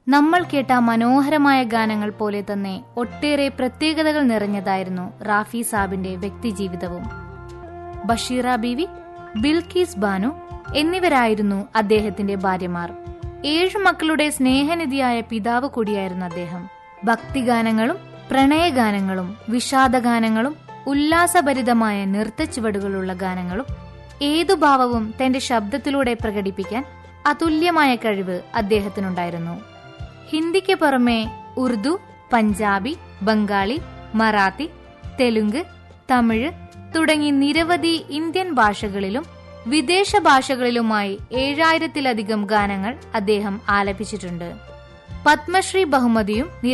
നമ്മൾ കേട്ട മനോഹരമായ ഗാനങ്ങൾ പോലെ തന്നെ ഒട്ടേറെ പ്രത്യേകതകൾ നിറഞ്ഞതായിരുന്നു റാഫി സാബിന്റെ വ്യക്തിജീവിതവും ബഷീറ ബീവി ബിൽക്കീസ് ബാനു എന്നിവരായിരുന്നു അദ്ദേഹത്തിന്റെ ഭാര്യമാർ ഏഴു മക്കളുടെ സ്നേഹനിധിയായ പിതാവ് കൂടിയായിരുന്നു അദ്ദേഹം ഭക്തിഗാനങ്ങളും പ്രണയഗാനങ്ങളും വിഷാദഗാനങ്ങളും ഉല്ലാസഭരിതമായ നൃത്തച്ചുവടുകളുള്ള ഗാനങ്ങളും ഏതു ഭാവവും തന്റെ ശബ്ദത്തിലൂടെ പ്രകടിപ്പിക്കാൻ അതുല്യമായ കഴിവ് അദ്ദേഹത്തിനുണ്ടായിരുന്നു ഹിന്ദിക്ക് പുറമെ ഉറുദു പഞ്ചാബി ബംഗാളി മറാത്തി തെലുങ്ക് തമിഴ് തുടങ്ങി നിരവധി ഇന്ത്യൻ ഭാഷകളിലും വിദേശ ഭാഷകളിലുമായി ഏഴായിരത്തിലധികം ഗാനങ്ങൾ അദ്ദേഹം ആലപിച്ചിട്ടുണ്ട് പത്മശ്രീ ബഹുമതിയും